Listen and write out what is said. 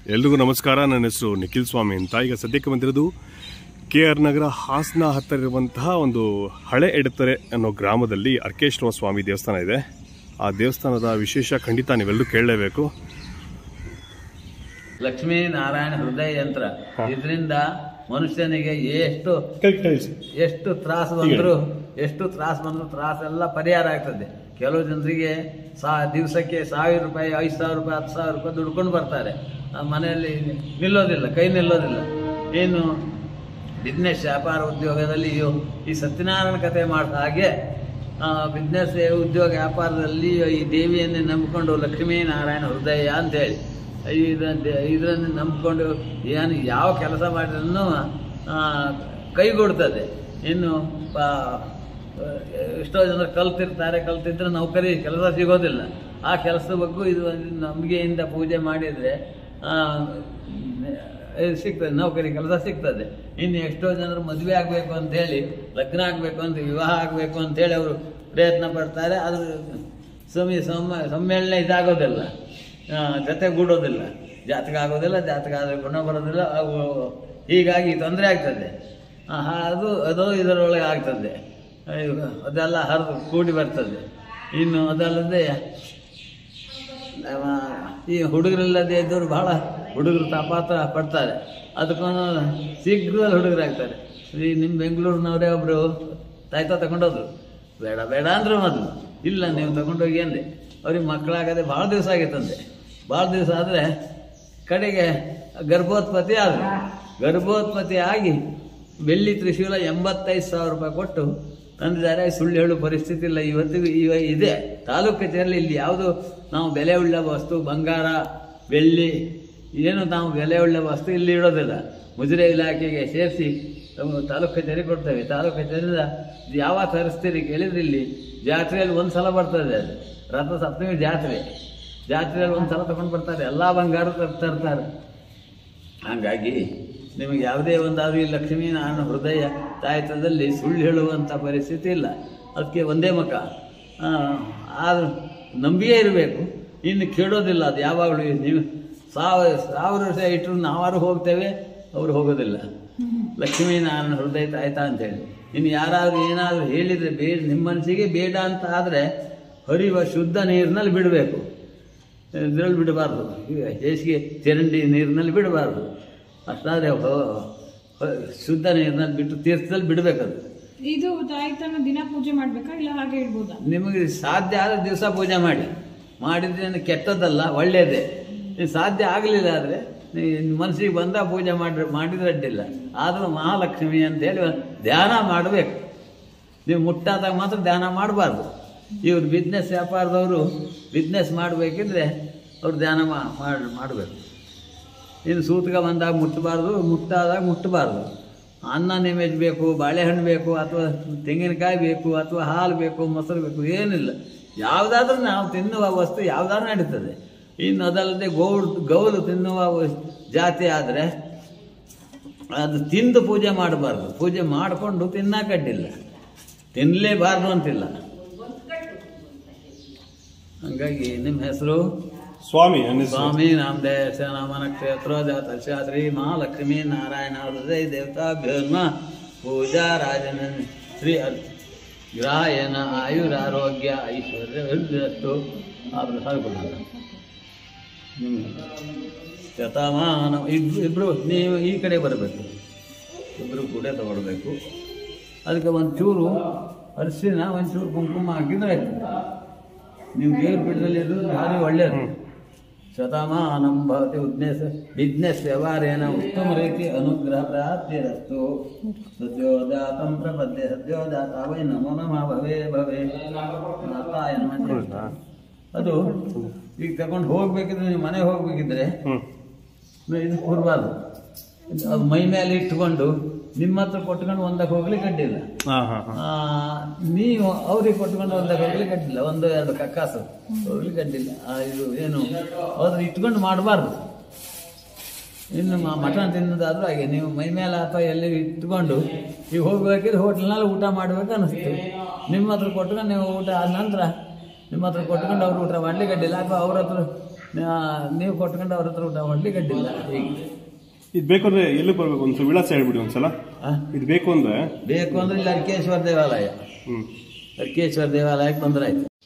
ಎಲ್ರಿಗೂ ನಮಸ್ಕಾರ ನನ್ನ ಹೆಸರು ನಿಖಿಲ್ ಸ್ವಾಮಿ ಅಂತ ಈಗ ಸದ್ಯಕ್ಕೆ ಬಂದಿರೋದು ಕೆ ಆರ್ ನಗರ ಹಾಸನ ಹತ್ತಿರ ಇರುವಂತಹ ಒಂದು ಹಳೆ ಎಡತರೆ ಅನ್ನೋ ಗ್ರಾಮದಲ್ಲಿ ಅರ್ಕೇಶ್ವರ ಸ್ವಾಮಿ ದೇವಸ್ಥಾನ ಇದೆ ಆ ದೇವಸ್ಥಾನದ ವಿಶೇಷ ಖಂಡಿತ ನೀವೆಲ್ಲರೂ ಕೇಳಲೇಬೇಕು ಲಕ್ಷ್ಮೀ ನಾರಾಯಣ ಹೃದಯ ಯಂತ್ರ ಇದರಿಂದ ಮನುಷ್ಯನಿಗೆ ಎಷ್ಟು ಎಷ್ಟು ತ್ರಾಸ ಬಂದ್ರು ಎಷ್ಟು ತ್ರಾಸ ಬಂದ್ರು ತ್ರಾಸ ಎಲ್ಲ ಪರಿಹಾರ ಆಗ್ತದೆ ಕೆಲವು ಜನರಿಗೆ ಸಾ ದಿವಸಕ್ಕೆ ಸಾವಿರ ರೂಪಾಯಿ ಐದು ಸಾವಿರ ರೂಪಾಯಿ ಹತ್ತು ಸಾವಿರ ರೂಪಾಯಿ ದುಡ್ಕೊಂಡು ಬರ್ತಾರೆ ಆ ಮನೆಯಲ್ಲಿ ನಿಲ್ಲೋದಿಲ್ಲ ಕೈ ನಿಲ್ಲೋದಿಲ್ಲ ಏನು ಬಿಸ್ನೆಸ್ ವ್ಯಾಪಾರ ಉದ್ಯೋಗದಲ್ಲಿ ಇವು- ಈ ಸತ್ಯನಾರಾಯಣ ಕಥೆ ಮಾಡಿದ ಹಾಗೆ ಬಿಸ್ನೆಸ್ ಉದ್ಯೋಗ ವ್ಯಾಪಾರದಲ್ಲಿ ಈ ದೇವಿಯನ್ನೇ ನಂಬಿಕೊಂಡು ಲಕ್ಷ್ಮೀ ನಾರಾಯಣ ಹೃದಯ ಅಂತೇಳಿ ಇದನ್ನ ಇದನ್ನು ನಂಬಿಕೊಂಡು ಏನು ಯಾವ ಕೆಲಸ ಮಾಡಿದ್ರೂ ಕೈಗೂಡ್ತದೆ ಇನ್ನು ಪಾ- ಎಷ್ಟೋ ಜನ ಕಲ್ತಿರ್ತಾರೆ ಕಲ್ತಿದ್ರೆ ನೌಕರಿ ಕೆಲಸ ಸಿಗೋದಿಲ್ಲ ಆ ಕೆಲಸದ ಬಗ್ಗೆ ಇದು ಒಂದು ನಂಬಿಕೆಯಿಂದ ಪೂಜೆ ಮಾಡಿದರೆ ಇದು ಸಿಗ್ತದೆ ನೌಕರಿ ಕೆಲಸ ಸಿಗ್ತದೆ ಇನ್ನು ಎಷ್ಟೋ ಜನರು ಮದುವೆ ಆಗಬೇಕು ಅಂತೇಳಿ ಲಗ್ನ ಆಗಬೇಕು ಅಂತ ವಿವಾಹ ಆಗಬೇಕು ಅಂತೇಳಿ ಅವರು ಪ್ರಯತ್ನ ಪಡ್ತಾರೆ ಅದ್ರ ಸಮಿ ಸಮ್ಮ ಸಮ್ಮೇಳನ ಇದಾಗೋದಿಲ್ಲ ಆ, ಜೊತೆಗೂಡೋದಿಲ್ಲ ಜಾತಕ ಆಗೋದಿಲ್ಲ ಜಾತಕ ಆದರೆ ಗುಣ ಬರೋದಿಲ್ಲ ಅವು ಹೀಗಾಗಿ ತೊಂದರೆ ಆಗ್ತದೆ ಆ, ಅದು ಅದು ಇದರೊಳಗೆ ಆಗ್ತದೆ ಅಯ್ಯೋ, ಅದೆಲ್ಲ ಹರಿದು ಕೂಡಿ ಬರ್ತದೆ ಇನ್ನು ಅದಲ್ಲದೆ ನಮ್ಮ ಈ ಹುಡುಗರಿಲ್ಲದೆ ಇದ್ದವರು ಬಹಳ ಹುಡುಗರು ತಾಪಾತ ಪಡ್ತಾರೆ ಅದಕ್ಕೊಂದು ಶೀಘ್ರದಲ್ಲಿ ಹುಡುಗರಾಗ್ತಾರೆ ಈ ನಿಮ್ಮ ಬೆಂಗಳೂರಿನವರೇ ಒಬ್ಬರು ತಾಯ್ತ ತಗೊಂಡೋದ್ರು ಬೇಡ ಬೇಡ ಅಂದ್ರು ಮೊದಲು ಇಲ್ಲ ನೀವು ತಗೊಂಡೋಗಿ ಅಂದೆ ಅವ್ರಿಗೆ ಮಕ್ಕಳಾಗದೆ ಭಾಳ ದಿವಸ ಆಗಿತ್ತಂತೆ ಭಾಳ ದಿವಸ ಆದರೆ ಕಡೆಗೆ ಗರ್ಭೋತ್ಪತ್ತಿ ಆದರು ಗರ್ಭೋತ್ಪತ್ತಿ ಆಗಿ ಬೆಳ್ಳಿ ತ್ರಿಶೂಲ ಎಂಬತ್ತೈದು ಸಾವಿರ ರೂಪಾಯಿ ಕೊಟ್ಟು ತಂದಿದ್ದಾರೆ ಸುಳ್ಳು ಹೇಳೋ ಪರಿಸ್ಥಿತಿ ಇಲ್ಲ ಇವತ್ತಿಗೂ ಇವ ಇದೆ ತಾಲೂಕು ಕಚೇರಿಯಲ್ಲಿ ಇಲ್ಲಿ ಯಾವುದು ನಾವು ಬೆಲೆ ಉಳ್ಳ ವಸ್ತು ಬಂಗಾರ ಬೆಳ್ಳಿ ಏನು ನಾವು ಬೆಲೆ ಉಳ್ಳ ವಸ್ತು ಇಲ್ಲಿ ಇಡೋದಿಲ್ಲ ಮುಜರೆ ಇಲಾಖೆಗೆ ಸೇರಿಸಿ ತಾಲೂಕು ಕಚೇರಿ ಕೊಡ್ತೇವೆ ತಾಲೂಕು ಕಚೇರಿಯಿಂದ ಯಾವ ತರಿಸ್ತೀರಿ ಕೇಳಿದ್ರೆ ಇಲ್ಲಿ ಜಾತ್ರೆಯಲ್ಲಿ ಒಂದು ಸಲ ಬರ್ತದೆ ಅದು ರಥ ಸಪ್ತಮಿ ಜಾತ್ರೆ ಜಾತ್ರೆಯಲ್ಲಿ ಒಂದು ಸಲ ತಗೊಂಡು ಬರ್ತಾರೆ ಎಲ್ಲ ಬಂಗಾರ ತರ- ತರ್ತಾರೆ ಹಾಗಾಗಿ ನಿಮಗೆ ಯಾವುದೇ ಒಂದಾದ್ರೂ ಈ ಲಕ್ಷ್ಮೀ ನಾರಾಯಣ ಹೃದಯ ತಾಯ್ತದಲ್ಲಿ ಸುಳ್ಳು ಹೇಳುವಂಥ ಪರಿಸ್ಥಿತಿ ಇಲ್ಲ ಅದಕ್ಕೆ ಒಂದೇ ಮುಖ ಆದ್ರೆ ನಂಬಿಯೇ ಇರಬೇಕು ಇನ್ನು ಕೇಳೋದಿಲ್ಲ ಅದು ಯಾವಾಗಲೂ ನೀವು ಸಾವಿರ ಸಾವಿರ ವರ್ಷ ಇಟ್ಟರು ನಾವಾರು ಹೋಗ್ತೇವೆ ಅವರು ಹೋಗೋದಿಲ್ಲ ಲಕ್ಷ್ಮೀ ನಾರಾಯಣ ಹೃದಯ ತಾಯ್ತ ಅಂತೇಳಿ ಇನ್ನು ಯಾರಾದರೂ ಏನಾದರೂ ಹೇಳಿದರೆ ಬೇಡ ನಿಮ್ಮ ಮನಸ್ಸಿಗೆ ಬೇಡ ಅಂತ ಆದರೆ ಹರಿಯುವ ಶುದ್ಧ ನೀರಿನಲ್ಲಿ ಬಿಡಬೇಕು ಇದರಲ್ಲಿ ಬಿಡಬಾರ್ದು ಈಗ ಹೇಸಿಗೆ ಚರಂಡಿ ನೀರಿನಲ್ಲಿ ಬಿಡಬಾರ್ದು ಅಷ್ಟಾದರೆ ಶುದ್ಧ ನೀರಿನಲ್ಲಿ ಬಿಟ್ಟು ತೀರ್ಥದಲ್ಲಿ ಬಿಡಬೇಕದು ಇದು ತಾಯ್ತನ ದಿನ ಪೂಜೆ ಮಾಡ್ಬೇಕಾ ಇಲ್ಲ ಹಾಗೆ ಇಡ್ಬೋದಾ ನಿಮಗೆ ಸಾಧ್ಯ ಆದ ದಿವಸ ಪೂಜೆ ಮಾಡಿ ಮಾಡಿದ್ರೇನು ಕೆಟ್ಟದ್ದಲ್ಲ ಒಳ್ಳೆಯದೇ ನೀವು ಸಾಧ್ಯ ಆಗಲಿಲ್ಲ ಆದರೆ ಮನಸ್ಸಿಗೆ ಬಂದ ಪೂಜೆ ಮಾಡಿ ಮಾಡಿದ್ರೆ ಅಡ್ಡಿಲ್ಲ ಆದರೂ ಮಹಾಲಕ್ಷ್ಮಿ ಅಂತೇಳಿ ಒಂದು ಧ್ಯಾನ ಮಾಡಬೇಕು ನೀವು ಮುಟ್ಟಾದಾಗ ಮಾತ್ರ ಧ್ಯಾನ ಮಾಡಬಾರ್ದು ಇವ್ರು ಬಿಸ್ನೆಸ್ ವ್ಯಾಪಾರದವರು ಬಿಸ್ನೆಸ್ ಮಾಡಬೇಕಿದ್ರೆ ಅವ್ರು ಧ್ಯಾನ ಮಾಡಿ ಮಾಡಬೇಕು ಇನ್ನು ಸೂತಕ ಬಂದಾಗ ಮುಟ್ಟಬಾರ್ದು ಮುಟ್ಟಾದಾಗ ಮುಟ್ಟಬಾರ್ದು ಅನ್ನ ನಿಮೇಜ್ ಬೇಕು ಬಾಳೆಹಣ್ಣು ಬೇಕು ಅಥವಾ ತೆಂಗಿನಕಾಯಿ ಬೇಕು ಅಥವಾ ಹಾಲು ಬೇಕು ಮೊಸರು ಬೇಕು ಏನಿಲ್ಲ ಯಾವುದಾದ್ರೂ ನಾವು ತಿನ್ನುವ ವಸ್ತು ಯಾವುದಾದ್ರೂ ನಡೀತದೆ ಇನ್ನು ಅದಲ್ಲದೆ ಗೌಳು ಗೌಲು ತಿನ್ನುವ ವಸ್- ಜಾತಿ ಆದರೆ ಅದು ತಿಂದು ಪೂಜೆ ಮಾಡಬಾರ್ದು ಪೂಜೆ ಮಾಡಿಕೊಂಡು ತಿನ್ನಕಡ್ಡಿಲ್ಲ ತಿನ್ನಲೇಬಾರ್ದು ಅಂತಿಲ್ಲ ಹಂಗಾಗಿ ನಿಮ್ಮ ಹೆಸರು ಸ್ವಾಮಿ ನನ್ನ ಹೆಸರು ಸ್ವಾಮಿ ನಾಮದೇಶ ನಾಮನ ಕ್ಷೇತ್ರ ಜಾತ ಶ್ರೀ ಮಹಾಲಕ್ಷ್ಮೀ ನಾರಾಯಣ ಹೃದಯ ದೇವತಾಭ್ಯರ್ಮ ಪೂಜಾ ರಾಜನ ಶ್ರೀ ಅರ್- ಗ್ರಾಯನ ಆಯುರಾರೋಗ್ಯ ಐಶ್ವರ್ಯ ವೃದ್ಧಿರಸ್ತು ಆ ಪ್ರಸಾದ ಕೊಡ್ತಾರೆ ಶತಮಾನ ಇಬ್ರು ಇಬ್ರು ನೀವು ಈ ಕಡೆ ಬರಬೇಕು ಇಬ್ಬರು ಕೂಡ ತಗೊಳ್ಬೇಕು ಅದಕ್ಕೆ ಒಂಚೂರು ಅರಿಶಿನ ಒಂಚೂರು ಕುಂಕುಮ ಹಾಕಿದ್ರೆ ಆಯ್ತು ನೀವು ದೇವ್ರ ಪೀಠದಲ್ಲಿ ಇರೋದು ಭಾರಿ ಒಳ್ಳೆಯದು ಶತಮಾನಂ ಭವತಿ ಉದ್ನೇಶ ಬಿಸ್ನೆಸ್ ವ್ಯವಹಾರೇನ ಉತ್ತಮ ರೀತಿ ಅನುಗ್ರಹ ಪ್ರಾಪ್ತಿರಸ್ತು ಸದ್ಯೋಜಾತಂ ಪ್ರಪದ್ಯ ಸದ್ಯೋಜಾತ ವೈ ನಮೋ ನಮಃ ಭವೇ ಭವೇ ನಾರಾಯ ನಮಃ ಅದು ಈಗ ತಗೊಂಡು ಹೋಗ್ಬೇಕಿದ್ರೆ ನೀವು ಮನೆಗೆ ಹೋಗ್ಬೇಕಿದ್ರೆ ಹ್ಮ್ ಇದು ಕೂರ್ಬಾರ್ದು ಅದು ಮೈ ಮೇಲೆ ಇಟ್ಕೊಂಡು ನಿಮ್ಮ ಹತ್ರ ಕೊಟ್ಕೊಂಡು ಒಂದಕ್ಕೆ ಹೋಗ್ಲಿಕ್ಕೆ ಅಡ್ಡಿಲ್ಲ ಹಾ ಹಾ ಹಾ ಆ, ನೀವು ಅವ್ರಿಗೆ ಕೊಟ್ಕೊಂಡು ಒಂದಕ್ಕೆ ಹೋಗ್ಲಿಕ್ಕೆ ಅಡ್ಡಿಲ್ಲ ಒಂದು ಎರಡು ಕಕ್ಕಾಸು ಹೋಗ್ಲಿಕ್ಕೆ ಅಡ್ಡಿಲ್ಲ ಆ, ಇದು ಏನು ಅವ್ರು ಇಟ್ಕೊಂಡು ಮಾಡಬಾರ್ದು ಇನ್ನು ಮ- ಮಟನ್ ತಿನ್ನೋದಾದ್ರೂ ಹಾಗೆ ನೀವು ಮೈ ಮೇಲೆ ಅಥವಾ ಎಲ್ಲಿ ಇಟ್ಕೊಂಡು ಈಗ ಹೋಗ್ಬೇಕಿದ್ರೆ ಹೋಟ್ಲ್ನಲ್ಲಿ ಊಟ ಮಾಡ್ಬೇಕು ಅನಿಸ್ತು ನಿಮ್ಮ ಹತ್ರ ಕೊಟ್ಕೊಂಡು ನೀವು ಊಟ ಆದ ನಂತರ ನಿಮ್ಮ ಹತ್ರ ಕೊಟ್ಕೊಂಡು ಅವ್ರು ಊಟ ಮಾಡ್ಲಿಕ್ಕೆ ಅಡ್ಡಿಲ್ಲ ಅಥವಾ ಅವ್ರ ಹತ್ರ ನಾ- ನೀವು ಕೊಟ್ಕೊಂಡು ಅವ್ರ ಹತ್ರ ಊಟ ಮಾಡ್ಲಿಕ್ಕೆ ಅಡ್ಡಿಲ್ಲ ಹೀಗೆ ಇದು ಬೇಕು ಅಂದ್ರೆ ಎಲ್ಲಿ ಬರ್ಬೇಕು ಒಂದ್ಸಲ ವಿಳಾಸ ಹೇಳ್ಬಿಡಿ ಒಂದ್ಸಲ ಆ? ಇದು ಬೇಕು ಅಂದ್ರೆ ಬೇಕು ಅಂದ್ರೆ ಇಲ್ಲಿ ಅರ್ಕೇಶ್ವರ ದೇವಾಲಯ ಹ್ಮ್ ಅರ್ಕೇಶ್ವರ ದೇವಾಲಯಕ್ಕೆ ಬಂದ್ರೆ ಆಯ್ತು